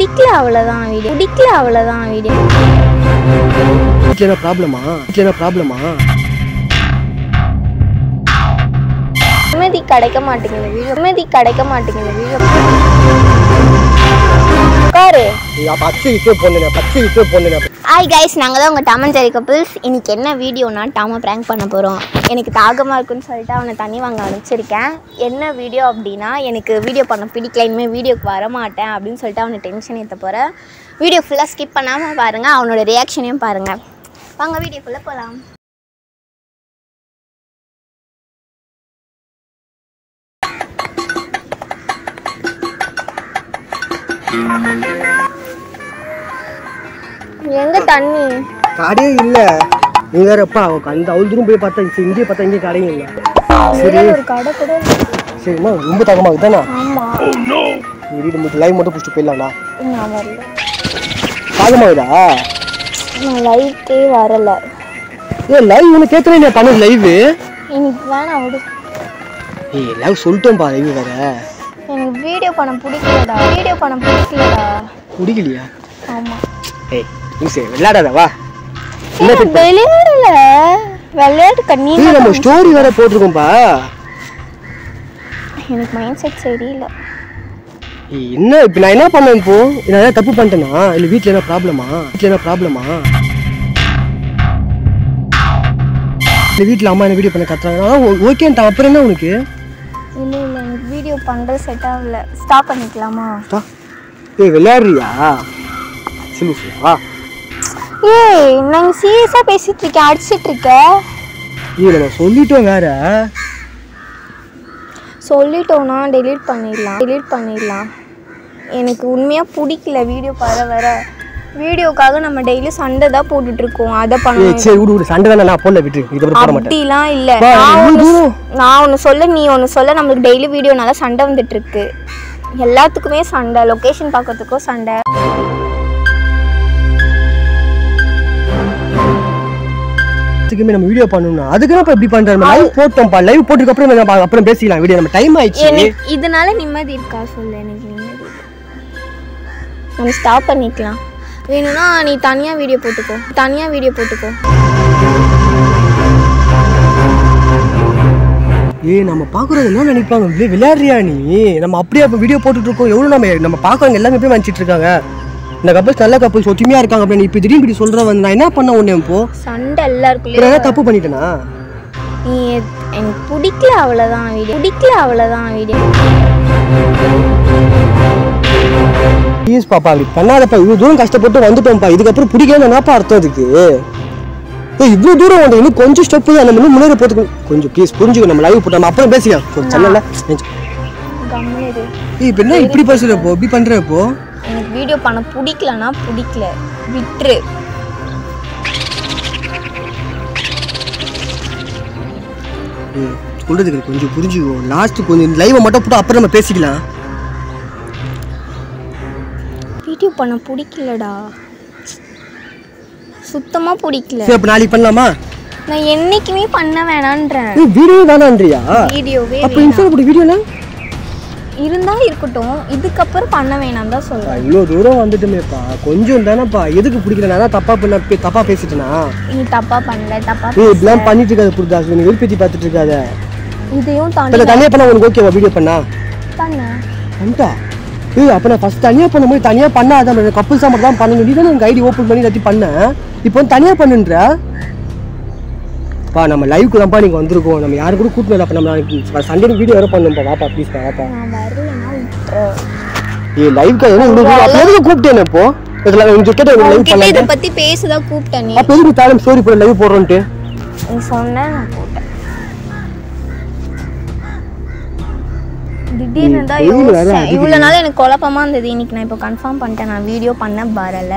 பிடிக்கல அவ்வளோதான் வீடியோ பிடிக்கல அவ்வளோதான் வீடியோ வீட்டில் என்ன ப்ராப்ளமா வீட்டில் என்ன ப்ராப்ளமா நிம்மதி கிடைக்க மாட்டேங்குது வீடியோ நிம்மதி கிடைக்க மாட்டேங்குது வீடியோ உட்காரு பச்சை விட்டு பொண்ணு பச்சை விட்டு பொண்ணு ஹாய் கைஸ் நாங்கள் தான் உங்கள் டாமன் ஜெரி கப்பிள்ஸ் இன்னைக்கு என்ன வீடியோனா டாமை ப்ராங்க் பண்ண போகிறோம் எனக்கு தாகமாக இருக்குன்னு சொல்லிட்டு அவனை தண்ணி வாங்க அனுப்பிச்சிருக்கேன் என்ன வீடியோ அப்படின்னா எனக்கு வீடியோ பண்ண பிடிக்கல இனிமேல் வீடியோக்கு வர மாட்டேன் அப்படின்னு சொல்லிட்டு அவனை டென்ஷன் ஏற்ற போகிறேன் வீடியோ ஃபுல்லாக ஸ்கிப் பண்ணாமல் பாருங்கள் அவனோட ரியாக்ஷனையும் பாருங்கள் வாங்க வீடியோக்குள்ளே போகலாம் எங்கே தண்ணி கடையே இல்லை நீ வேறப்பா அவன் அந்த அவ்வளோ தூரம் போய் பார்த்தா சரி, இங்கேயே பார்த்தா இங்கே கடையும் இல்லை சரி ஒரு கடை கூட சரிம்மா ரொம்ப தாகமாக தானே ஆமாம் நீ வீடு மட்டும் லைவ் மட்டும் பிடிச்சிட்டு போயிடலாம்டா நான் வரல தாகமாகுதா நான் லைட்டே வரல ஏ லைவ் ஒன்று கேட்குறேன் இல்லையா தமிழ் லைவ் எனக்கு வேணாம் விடு ஏய் லைவ் சொல்லிட்டோம்ப்பா லைவ் வேற எனக்கு வீடியோ பண்ண பிடிக்கலடா வீடியோ பண்ண பிடிக்கலடா பிடிக்கலையா ஆமா ஏய் நீ சரி விளையாடாத வா என்ன ஏய், விளையாடல விளையாட்டு கண்ணீர் ஏய் நம்ம ஸ்டோரி வேற போட்டிருக்கோம்ப்பா எனக்கு மைண்ட் செட் சரியில்லை ஏய், என்ன இப்போ நான் என்ன பண்ணேன் இப்போ நான் ஏதாவது தப்பு பண்ணிட்டேனா இல்லை வீட்டில் என்ன ப்ராப்ளமா வீட்டில் என்ன ப்ராப்ளமா இல்லை வீட்டில் அம்மா என்ன வீடியோ பண்ண கத்துறாங்க ஓகேன்ட்டா அப்புறம் என்ன உனக்கு இல்லை இல்லை எனக்கு வீடியோ பண்ணுறது செட் ஆகல ஸ்டாப் பண்ணிக்கலாமா டா. ஏய் விளையாடுறியா சொல்லு சொல்லு வா ஏய் நாங்கள் சீரியஸாக பேசிட்டு இருக்கேன் அடிச்சிட்டு இருக்க இல்லை நான் சொல்லிட்டோம் வேற சொல்லிட்டோன்னா டெலீட் பண்ணிடலாம் டெலீட் பண்ணிடலாம் எனக்கு உண்மையாக பிடிக்கல வீடியோ வர வர வீடியோக்காக நம்ம டெய்லி சண்டை தான் போட்டுட்டு இருக்கோம் அதை ஏய் பண்ணணும் சரி விடு விடு சண்டை தானே நான் போடல விட்டு இதுக்கப்புறம் போட மாட்டேன் அப்படிலாம் இல்லை வா, நான் இவ்வளவு ஒன்று தூரம். நான் ஒன்று சொல்ல நீ ஒன்று சொல்ல நம்மளுக்கு டெய்லி வீடியோனால சண்டை வந்துட்டு இருக்கு எல்லாத்துக்குமே சண்டை லொக்கேஷன் பார்க்கறதுக்கும் சண்டை அதுக்குமே நம்ம வீடியோ பண்ணணும்னா அதுக்கு நம்ம இப்படி பண்றோம் லைவ் போட்டோம்ப்பா லைவ் போட்டுக்கு அப்புறம் நம்ம அப்புறம் பேசிக்கலாம் வீடியோ நம்ம டைம் ஆயிடுச்சு எனக்கு இதனால நிம்மதி இருக்கா சொல்லு எனக்கு நிம்மதி இல்லை. நம்ம ஸ்டாப் பண்ணிக்கலாம் வேணும்னா நீ தனியாக வீடியோ போட்டுக்கோ தனியாக வீடியோ போட்டுக்கோ ஏய் நம்ம பாக்குறது என்ன நினைப்பாங்க விளை- விளையாடுறியா நீ நம்ம அப்படியே அப்போ வீடியோ போட்டுட்டு இருக்கோம் எவ்வளவு நம்ம நம்ம பாக்குறவங்க எல்லாமே எப்படி நினைச்சிட்டு இருக்காங்க இந்த கப்பல்ஸ் நல்ல கப்பல்ஸ் ஒத்துமையா இருக்காங்க அப்படின்னு இப்ப திடீர்னு இப்படி சொல்ற வந்து நான் என்ன பண்ண உடனே இப்போ சண்டை அப்புறம் எல்லாருக்குள்ளேயும் என்ன தப்பு பண்ணிட்டேனா நீ எத்- எனக்கு பிடிக்கல அவ்வளோதான் வீடியோ பிடிக்கல அவ்வளோதான் வீடியோ ப்ளீஸ் பாப்பா அப்படி பண்ணாதப்பா இவ்வளவு தூரம் கஷ்டப்பட்டு வந்துட்டோம்ப்பா இதுக்கப்புறம் பிடிக்கலன்னு என்னப்பா அர்த்தம் அதுக்கு ஏய் இவ்வளவு தூரம் வந்து இன்னும் கொஞ்சம் ஸ்டெப் தான் நம்ம இன்னும் முன்னேற போறதுக்கு கொஞ்சம் ப்ளீஸ் புரிஞ்சுக்கோ நம்ம லைவ் போட்டு நம்ம அப்புறம் பேசிக்கலாம் கொஞ்சம் செல்லல கம்மிடு ஏய் இப்போ என்ன இப்படி பேசுற இப்போ இப்படி பண்ற இப்போ எனக்கு வீடியோ பண்ண பிடிக்கலனா பிடிக்கல விட்டுரு ம், சொல்றதுக்கு எனக்கு கொஞ்சம் புரிஞ்சுக்கோ லாஸ்ட் கொஞ்சம் லைவை மட்டும் போட்டு அப்புறம் நம்ம பேசிக்கலாம் வீடியோ பண்ண பிடிக்கலடா சுத்தமாக பிடிக்கல சரி அப்போ நாளைக்கு பண்ணலாமா நான் என்னைக்குமே பண்ண வேணான்றேன் ஏய் வீடியோ வேணான்றியா வீடியோவே அப்போ இன்ஸ்டா போட்டு வீடியோல இருந்தா இருக்கட்டும் இதுக்கப்புறம் பண்ண வேணாம் தான் சொல்றேன் இவ்வளோ தூரம் வந்துட்டுமேப்பா கொஞ்சம் தானேப்பா எதுக்கு பிடிக்கல நான் தான் தப்பா பண்ண பே- தப்பா பேசிட்டேனா நீ தப்பா பண்ணல தப்பா ஏய் இப்படிலாம் பண்ணிட்டு இருக்காது புரிதாஸ் நீ விருப்பத்தி பார்த்துட்டு இருக்காத இதையும் இப்போ தாண்டி தனியாக பண்ண உனக்கு ஓகேவா வீடியோ பண்ணா தானே பண்ணிட்டா ஏய் அப்போ நான் ஃபஸ்ட் தனியாக பண்ணும்போது தனியாக பண்ணாதான் கப்புள்ஸாக மட்டும் தான் பண்ணணும் நீ தானே எனக்கு ஐடி ஓப்பன் பண்ணி எல்லாத்தையும் பண்ணேன் இப்போ வந்து தனியாக பண்ணுன்ற பா நம்ம லைவ்க்கு தான்ப்பா நீங்கள் வந்திருக்கோம் நம்ம யாரும் கூட கூட்டினு அப்போ நம்ம சண்டே வீடியோ வேறு பண்ணணும்ப்பா வாப்பா ப்ளீஸ்ப்பா வாப்பா நான் வரலன்னா விட்டுரு ஏய் லைவ்க்கு என்ன இவ்வளோ தூரம் அப்போ எதுக்கு கூப்பிட்டேன் இப்போ இதில் கொஞ்சம் கேட்ட லைவ் உன்கிட்ட பண்ணல இதை பத்தி பேசதான் கூப்பிட்டேன் நீ அப்போ எதுக்கு தாலும் ஸ்டோரி போட லைவ் போடுறோன்ட்டு நீ சொன்ன நான் போட்டேன் திடீர்னு தான் வெயில் வேற யோசிச்சேன் அடிக்குது. இவ்வளோ நாள் எனக்கு குழப்பமா இருந்தது இன்னைக்கு நான் இப்போ கன்ஃபார்ம் பண்ணிட்டேன் நான் வீடியோ பண்ண வரல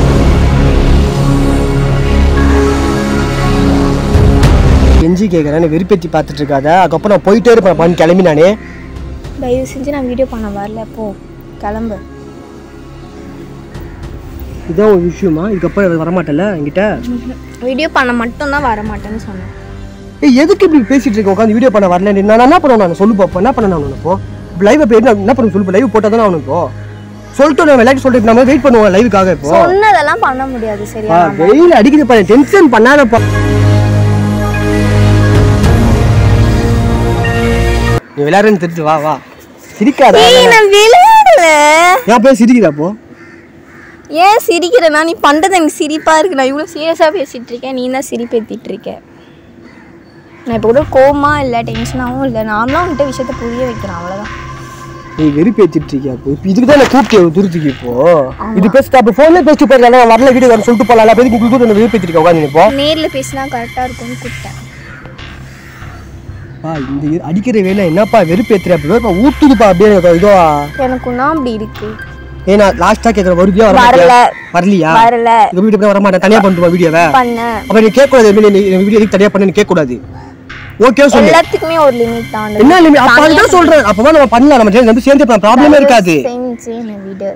கெஞ்சி கேட்குறேன் வெறுப்பேத்தி பார்த்துட்டு இருக்காத அதுக்கப்புறம் நான் போயிட்டே இருப்பேன் பண்ணி கிளம்பி நானே தயவு செஞ்சு நான் வீடியோ பண்ண வரல போ கிளம்பு இதான் ஒரு விஷயமா இதுக்கப்புறம் வரமாட்டல என்கிட்ட வீடியோ பண்ண மட்டும் தான் வர மாட்டேன்னு சொன்னேன் ஏய் எதுக்கு இப்படி பேசிட்டு இருக்க உட்காந்து வீடியோ பண்ண வரல நான் என்ன பண்ணுவேன் நான் சொல்லு பாப்போம் என்ன பண்ண நான் இப்போ லைவ் இப்போ என்ன என்ன பண்ண சொல்லு லைவ் போட்டால் தானே அவனுக்கு இப்போ சொல்லிட்டு நான் விளையாட்டு சொல்லிட்டு நம்ம வெயிட் பண்ணுவோம் லைவுக்காக இப்போ சொன்னதெல்லாம் பண்ண முடியாது சரியா பா, வெயில் அடிக்குது பாரு டென்ஷன் பண்ணாதப்பா நீ விளையாடுறேன்னு தெரிஞ்சு வா வா சிரிக்காத ஏய் நான் விளையாடல ஏன் போய் சிரிக்கிறா அப்போ ஏன் சிரிக்கிறேன்னா நீ பண்றது எனக்கு சிரிப்பா இருக்கு நான் இவ்வளோ சீரியஸாக பேசிட்டு இருக்கேன் நீ தான் சிரிப்பேத்திட்டு இருக்க நான் இப்போ கூட கோமா இல்லை டென்ஷனாகவும் இல்லை நார்மலாக உன்கிட்ட விஷயத்த புரிய வைக்கிறேன் அவ்வளோதான் நீ வெறுப்பேத்திட்டு இருக்கியா அப்போ இப்போ இதுக்கு தான் நான் கூப்பிட்டு துருத்துக்கு இப்போ இது பேசிட்டு அப்போ ஃபோன்லேயே பேசிட்டு போயிருக்கா நான் வரல வீடியோ வர சொல்லிட்டு போகலாம் அப்போ இதுக்கு உங்களுக்கு வெறுப்பேத்திருக்கா உட்காந்து இப்போ நேரில் பேசினா கரெக்டாக இருக்கும்னு கூப்பிட்டேன் பா இந்த இ- அடிக்கிற வேலை என்னப்பா வெறுப்பேத்துற அப்படி வேறுப்பா ஊத்துதுப்பா அப்படியே எனக்கு இதோ எனக்குன்னா அப்படி இருக்கு ஏன்னா லாஸ்ட்டாக கேட்குற வருவியா வர வரல. மாட்டியா? வரலையா வரல இது வீட்டு வர மாட்டேன் தனியாக பண்ணிட்டு வீடியோவை பண்ண அப்ப நீ கேட்க கூடாது வீடியோ எதுக்கு தனியாக பண்ணு கேட்க கூடாது ஓகே சொல்லு எல்லாத்துக்குமே ஒரு லிமிட் தான் என்ன limit? அப்ப அதுதான் சொல்றேன் அப்பதான் நம்ம பண்ணலாம் நம்ம சேர்ந்து சேர்ந்து ப்ராப்ளமே இருக்காது செஞ்சு என்னை விடு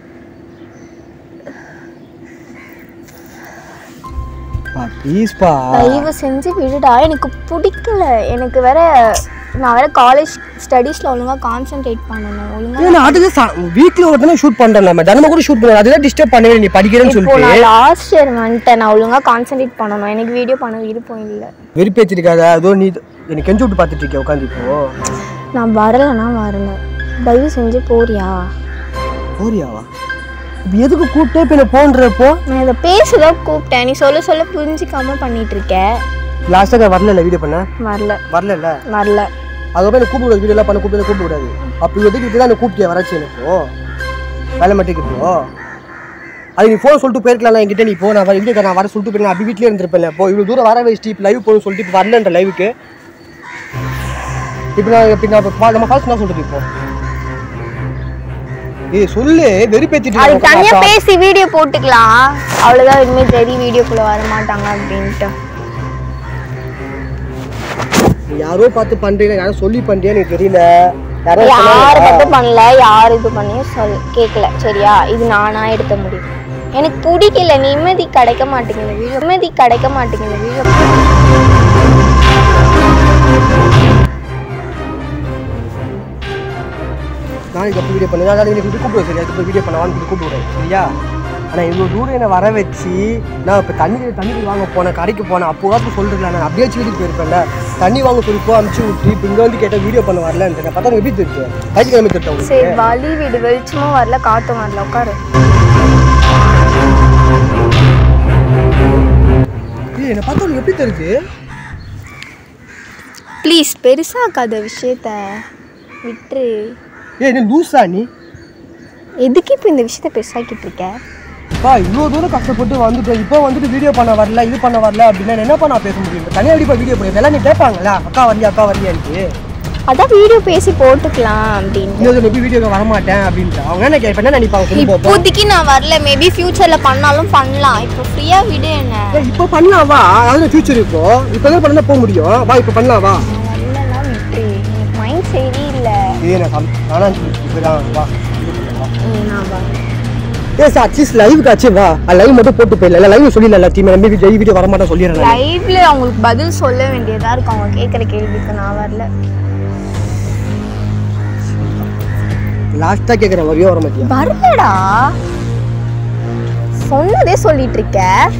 ப்ளீஸ்பா தயவு செஞ்சு விடுடா எனக்கு பிடிக்கல எனக்கு வேற நான் வேற காலேஜ் ஸ்டடீஸ்ல ஒழுங்கா கான்சென்ட்ரேட் பண்ணணும் ஒழுங்கா ஏன்னா அதுக்கு வீக்லி ஒரு தடவை ஷூட் பண்றோம் நம்ம தினமும் கூட ஷூட் பண்ணுவோம் அதுதான் டிஸ்டர்ப் பண்ணவே நீ படிக்கிறேன்னு இப்போ சொல்லிட்டு நான் லாஸ்ட் இயர் வந்துட்டேன் நான் ஒழுங்கா கான்சென்ட்ரேட் பண்ணணும் எனக்கு வீடியோ பண்ண விருப்பம் இல்லை வெறுப்பேற்றிருக்காத அதோ நீ எனக்கு கெஞ்சு விட்டு பார்த்துட்டு இருக்கிய உட்காந்து இப்போ நான் வரலைன்னா வரல தயவு செஞ்சு போறியா போறியாவா இப்போ எதுக்கு கூப்பிட்டே இப்போ என்ன போன்றப்போ நான் இதை பேசதான் கூப்பிட்டேன் நீ சொல்ல சொல்ல புரிஞ்சிக்காம பண்ணிட்டு இருக்க லாஸ்ட்டாக வரல வீடியோ பண்ண வரல வரல வரல அதுக்கப்புறம் எனக்கு கூப்பிட வீடியோ எல்லாம் பண்ண கூப்பிட கூப்பிட கூடாது அப்போ எதுக்கு இப்படி தான் கூப்பிட்டியா வராச்சு எனக்கு வேலை மட்டும் இப்போ அது நீ ஃபோன் சொல்லிட்டு போயிருக்கலாம் என்கிட்ட நீ போ நான் வர வீடியோ நான் வர சொல்லிட்டு போயிருந்தேன் அப்படி வீட்லயே இருந்திருப்பேன் இப்போ இவ்வளோ தூரம் வர வச்சுட்டு இப்போ லைவ் போகணும்னு சொல்லிட்டு இப்போ வரலன்ற லைவுக்கு இப்போ நான் இப்போ நான் இப்போ நம்ம ஃபாஸ்ட் நான் சொல்றது இப்போ ஏய் சொல்லு வெறுப்பேத்திட்டு அதுக்கு இருக்க தனியா மாட்டா. பேசி வீடியோ போட்டுக்கலாம் அவ்வளவுதான் இனிமே தெரிய வீடியோக்குள்ள வர மாட்டாங்க அப்படின்ட்டு நீ யாரோ பார்த்து பண்றீங்க யாரோ சொல்லி பண்றியா எனக்கு தெரியல யாரோ யாரை சொன்னாங்க. பார்த்து பண்ணல யார் இது பண்ணியும் சொல் கேட்கல சரியா இது நானா எடுத்த முடிவு எனக்கு பிடிக்கல நிம்மதி கிடைக்க மாட்டேங்குது வீடியோ நிம்மதி கிடைக்க மாட்டேங்குது வீடியோ நான் இதுக்கு வீடியோ பண்ணேன் அதான் எனக்கு இது கூப்பிடுவேன் சரியா இப்போ வீடியோ பண்ண வாங்க கூப்பிடுவேன் சரியா ஆனால் இவ்வளோ தூரம் என்னை வர வச்சு நான் இப்போ தண்ணி தண்ணி வாங்க போனேன் கடைக்கு போனேன் அப்போ தான் சொல்லிருக்கலாம் நான் அப்படியே வீட்டுக்கு போயிருப்பேன்ல தண்ணி வாங்க சொல்லி போ அமுச்சு விட்டு இப்போ இங்கே வந்து கேட்டால் வீடியோ பண்ண வரலன்னு நான் பார்த்தா எப்படி தெரிஞ்சு ஞாயிற்றுக்கிழமை தெரியும் சரி வலி வீடு வெளிச்சமும் வரல காத்தும் வரல உட்காரு ஏய் என்னை பார்த்தா உனக்கு எப்படி தெரிஞ்சு ப்ளீஸ் பெருசாக்காத விஷயத்த விட்டுரு ஏய் என்ன லூஸா நீ எதுக்கு இப்போ இந்த விஷயத்த பெருசாக்கிட்டு இருக்க பா இவ்வளோ தூரம் கஷ்டப்பட்டு வந்துட்டேன் இப்போ வந்துட்டு வீடியோ பண்ண வரல இது பண்ண வரல அப்படின்னா நான் என்னப்பா நான் பேச முடியும் இப்போ தனியாக எப்படி வீடியோ பண்ணி எல்லாம் நீ கேட்பாங்களா அக்கா வரலையா அக்கா வரலையான்ட்டு அதான் வீடியோ பேசி போட்டுக்கலாம் அப்படின்னு இன்னொரு எப்படி வீடியோ வரமாட்டேன் அப்படின்ட்டு அவங்க என்ன கேட்பேன் என்ன நினைப்பாங்க சொல்லி பார்ப்போம் இப்போதைக்கு நான் வரல மேபி ஃபியூச்சர்ல பண்ணாலும் பண்ணலாம் இப்போ ஃப்ரீயா விடு என்ன ஏய், இப்போ பண்ணலாம் வா அதாவது ஃபியூச்சர் இப்போ இப்போ தான் பண்ணா போக முடியும் வா இப்போ பண்ணலாம் வா வரலன்னா விட்டுரு எனக்கு மைண்ட் சரியில்லை இதே நான் கம் நானும் இப்போ தான் வா இது பண்ணலாம், வா ஏய், நான் வரேன் ஏ சார் அட்லீஸ்ட் லைவுக்கு ஆச்சு வா லைவ் மட்டும் போட்டு போயிடல லைவ் சொல்லிடல எல்லாத்தையுமே நம்பி வீடியோ வீடியோ வர மாட்டேன் சொல்லிடுறேன் லைவ்ல அவங்களுக்கு பதில் சொல்ல வேண்டியதா இருக்கும் அவங்க கேட்குற கேள்விக்கு நான் வரல லாஸ்ட்டாக கேட்குற வரையும் வர மாட்டியா வரலடா சொன்னதே சொல்லிட்டு இருக்க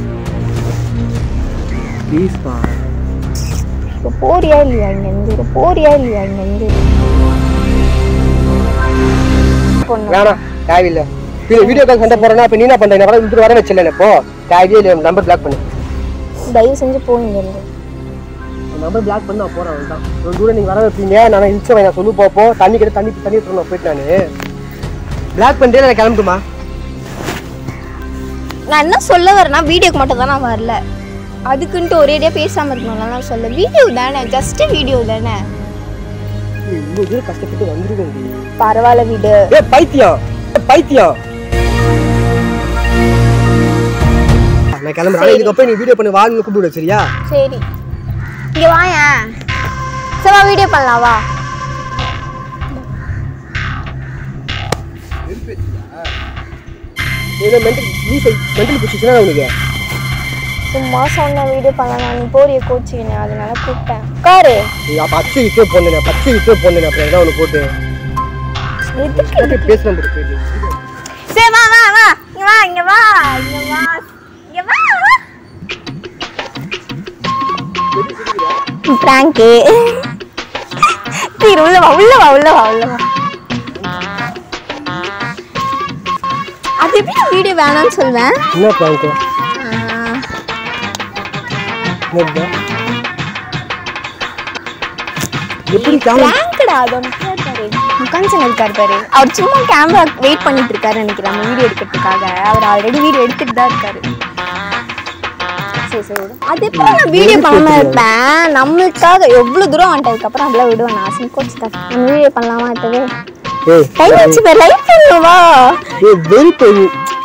ப்ளீஸ் பா இப்போ போறியா இல்லையா இங்க இருந்து இப்போ போறியா இல்லையா இங்க இருந்து பொண்ணு வேணாம் தேவையில்லை இப்போ வீடியோ கால் சண்டை போறேன்னா இப்போ நீ என்ன பண்ணுற வர இழுத்துட்டு வர வச்சில்ல இப்போ தேவையே இல்லை நம்பர் பிளாக் பண்ணு தயவு செஞ்சு போ இங்க இருந்து நம்பர் பிளாக் பண்ணி நான் போகிறேன் தான் ஒரு தூரம் நீங்கள் வர வைப்பீங்க நான் இழுச்சு நான் சொல்லு பார்ப்போம் தண்ணி கிட்ட தண்ணி தண்ணி எடுத்துட்டு போயிட்டு நான் பிளாக் பண்ணிட்டே நான் கிளம்புமா நான் என்ன சொல்ல வரேன்னா வீடியோக்கு மட்டும் தான் நான் வரல அதுக்குன்ட்டு ஒரேடியா பேசாம இருக்கணும்ல நான் சொல்ல வீடியோ தானே ஜஸ்ட் வீடியோ தானே இவ்வளோ தூரம் கஷ்டப்பட்டு வந்துருக்கேன் பரவாயில்ல விடு ஏ பைத்தியம் ஏ, பைத்தியம் நான் கிளம்புறேன் இதுக்கப்புறம் நீ வீடியோ பண்ணி வாங்க கூப்பிடு சரியா சரி இங்க வாயேன் சரி வா வீடியோ பண்ணலாம் வா ஏதோ மென்டல் லூஸ் மென்டல் பிடிச்சிச்சுன்னா உனக்கு சும்மா சொன்ன வீடியோ பண்ணலாம் நீ போறிய கோச்சிக்கினேன் அதனால கூப்பிட்டேன் உட்காரு நீ அப்போ பச்சை விட்டே பொண்ணு பச்சை விட்டே பொண்ணு அப்புறம் என்ன ஒன்று போட்டு எதுக்கு ஓகே பேசுகிறேன் போயிட்டு சரி வா வா வா இங்க வா இங்க வா இங்க வா இங்க வா பிராங்கு சரி உள்ள வா உள்ள வா உள்ள வா உள்ள வா அது எப்படி வீடியோ வேணாம்னு சொல்வேன் என்ன பிராங்க் என்னது எப்படி கேமரா பிராங்க்டா அது ஒன்று இருக்காரு முகாஞ்சன் இருக்காரு பாரு அவர் சும்மா கேமரா வெயிட் பண்ணிட்டு இருக்காரு நினைக்கிறேன் நம்ம வீடியோ எடுக்கிறதுக்காக அவர் ஆல்ரெடி வீடியோ எடுத்துட்டு தான் இருக்காரு சரி சரி விடு. அது எப்படி நான் வீடியோ பண்ணாம இருப்பேன் நம்மளுக்காக எவ்வளவு தூரம் வந்துட்டதுக்கு அப்புறம் அதெல்லாம் விடுவேன் நான் சிங்கோச்சு தான் நம்ம வீடியோ பண்ணலாமா அடுத்தது ஏய் டைம் வச்சு லைவ் பண்ணுவா ஏய் வெரி பெயின்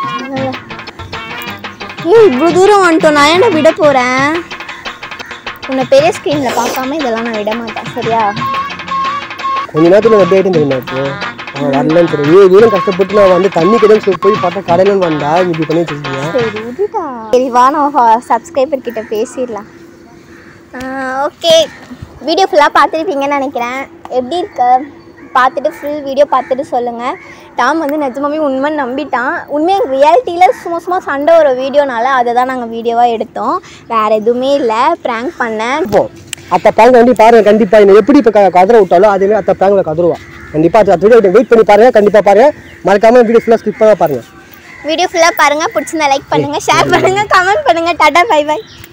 ஏய் இவ்வளோ தூரம் வந்துட்டோம் நான் ஏன்டா விட போறேன் உன்னை பெரிய ஸ்க்ரீனில் பார்க்காம இதெல்லாம் நான் விட மாட்டேன் சரியா கொஞ்ச நேரத்துல நான் எப்படி ஆயிட்டேன் தெரியுமா இப்போ அவன் வரலன்னு தெரியும் ஏய் தூரம் கஷ்டப்பட்டு நான் வந்து தண்ணி கிட்ட சொல்லி போய் பார்த்தா கடையிலன்னு வந்தா இப்படி பண்ணி வச்சிருக்கீங்க சரி விடுடா சரி வா நம்ம சப்ஸ்கிரைபர் கிட்ட பேசிடலாம் ஓகே வீடியோ ஃபுல்லாக பார்த்துருப்பீங்கன்னு நினைக்கிறேன் எப்படி இருக்கு பார்த்துட்டு ஃபுல் வீடியோ பார்த்துட்டு சொல்லுங்கள் டாம் வந்து நிஜமாவே உண்மை நம்பிட்டான் உண்மையாக ரியாலிட்டியில் சும்மா சும்மா சண்டை ஒரு வீடியோனால அதை தான் நாங்கள் வீடியோவாக எடுத்தோம் வேறு எதுவுமே இல்லை ப்ராங்க் பண்ணேன் இப்போ அத்த பிராங்க் வண்டி பாருங்க கண்டிப்பா என்ன எப்படி இப்போ கதற விட்டாலும் அதே மாதிரி அத்த பிராங்க்ல கதருவா கண்டிப்பா அது வீடியோ வெயிட் பண்ணி பாருங்க கண்டிப்பா பாருங்க மறக்காம வீடியோ ஃபுல்லா ஸ்கிப் பண்ண பாருங்க வீடியோ ஃபுல்லாக பாருங்கள் பிடிச்சிருந்தா லைக் பண்ணுங்கள் ஷேர் பண்ணுங்கள் கமெண்ட் பண்ணுங்கள் டாடா பை பை